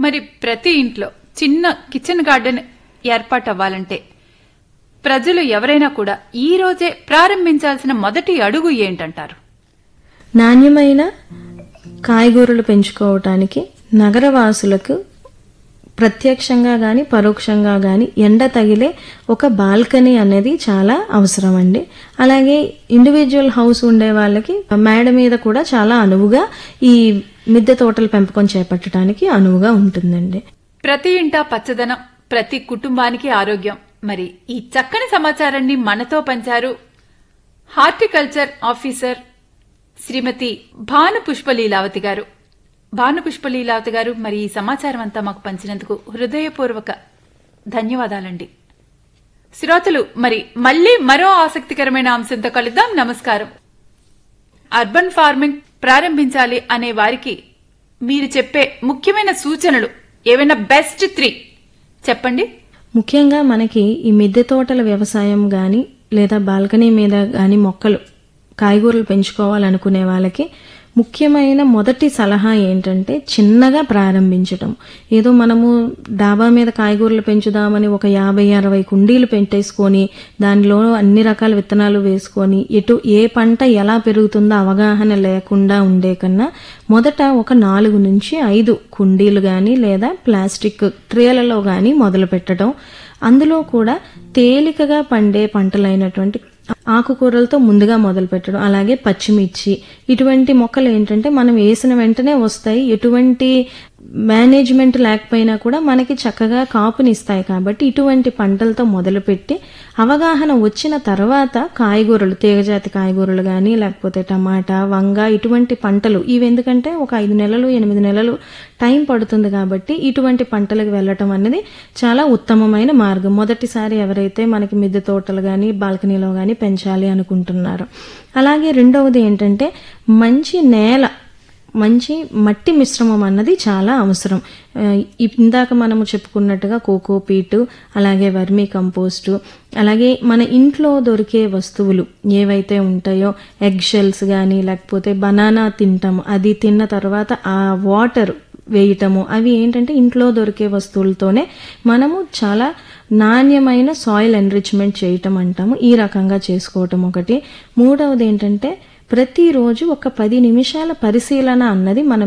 మరి ప్రతి ఇంట్లో చిన్న కిచెన్ గార్డెన్ ఏర్పాటు అవ్వాలంటే ప్రజలు ఎవరైనా కూడా ఈ రోజే ప్రారంభించాల్సిన మొదటి అడుగు ఏంటంటారు నాణ్యమైన కాయగూరలు పెంచుకోవటానికి నగరవాసులకు ప్రత్యక్షంగా గాని పరోక్షంగా గాని ఎండ తగిలే ఒక బాల్కనీ అనేది చాలా అవసరం అండి అలాగే ఇండివిజువల్ హౌస్ ఉండే వాళ్ళకి మేడ మీద కూడా చాలా అనువుగా ఈ మిద్దె తోటల పెంపకం చేపట్టడానికి అనువుగా ఉంటుందండి ప్రతి ఇంటా పచ్చదనం ప్రతి కుటుంబానికి ఆరోగ్యం మరి ఈ చక్కని సమాచారాన్ని మనతో పంచారు హార్టికల్చర్ ఆఫీసర్ శ్రీమతి భాను పుష్పలీలావతి గారు భాను పుష్పలీలావతి గారు మరి ఈ సమాచారం అంతా మాకు పంచినందుకు హృదయపూర్వక ధన్యవాదాలండి శ్రోతలు మరి మళ్ళీ మరో ఆసక్తికరమైన అంశంతో కలుద్దాం నమస్కారం అర్బన్ ఫార్మింగ్ ప్రారంభించాలి అనే వారికి మీరు చెప్పే ముఖ్యమైన సూచనలు ఏవైనా బెస్ట్ త్రీ చెప్పండి ముఖ్యంగా మనకి ఈ మిద్దె తోటల వ్యవసాయం గాని లేదా బాల్కనీ మీద గాని మొక్కలు కాయగూరలు పెంచుకోవాలనుకునే వాళ్ళకి ముఖ్యమైన మొదటి సలహా ఏంటంటే చిన్నగా ప్రారంభించటం ఏదో మనము డాబా మీద కాయగూరలు పెంచుదామని ఒక యాభై అరవై కుండీలు పెట్టేసుకొని దానిలో అన్ని రకాల విత్తనాలు వేసుకొని ఎటు ఏ పంట ఎలా పెరుగుతుందో అవగాహన లేకుండా ఉండే కన్నా మొదట ఒక నాలుగు నుంచి ఐదు కుండీలు కానీ లేదా ప్లాస్టిక్ ట్రేలలో కానీ మొదలు పెట్టడం అందులో కూడా తేలికగా పండే పంటలైనటువంటి ఆకుకూరలతో ముందుగా మొదలు పెట్టడం అలాగే పచ్చిమిర్చి ఇటువంటి మొక్కలు ఏంటంటే మనం వేసిన వెంటనే వస్తాయి ఎటువంటి మేనేజ్మెంట్ లేకపోయినా కూడా మనకి చక్కగా కాపునిస్తాయి కాబట్టి ఇటువంటి పంటలతో మొదలుపెట్టి అవగాహన వచ్చిన తర్వాత కాయగూరలు తీగజాతి కాయగూరలు కానీ లేకపోతే టమాటా వంగ ఇటువంటి పంటలు ఇవి ఎందుకంటే ఒక ఐదు నెలలు ఎనిమిది నెలలు టైం పడుతుంది కాబట్టి ఇటువంటి పంటలకు వెళ్ళటం అనేది చాలా ఉత్తమమైన మార్గం మొదటిసారి ఎవరైతే మనకి మిద్దె తోటలు కానీ బాల్కనీలో కానీ పెంచాలి అనుకుంటున్నారో అలాగే రెండవది ఏంటంటే మంచి నేల మంచి మట్టి మిశ్రమం అన్నది చాలా అవసరం ఆ, ఇందాక మనము చెప్పుకున్నట్టుగా కోకో పీటు అలాగే వర్మీ కంపోస్టు అలాగే మన ఇంట్లో దొరికే వస్తువులు ఏవైతే ఉంటాయో ఎగ్ షెల్స్ కానీ లేకపోతే బనానా తింటాము అది తిన్న తర్వాత ఆ వాటర్ వేయటము అవి ఏంటంటే ఇంట్లో దొరికే వస్తువులతోనే మనము చాలా నాణ్యమైన సాయిల్ ఎన్రిచ్మెంట్ చేయటం అంటాము ఈ రకంగా చేసుకోవటం ఒకటి మూడవది ఏంటంటే ప్రతిరోజు ఒక పది నిమిషాల పరిశీలన అన్నది మన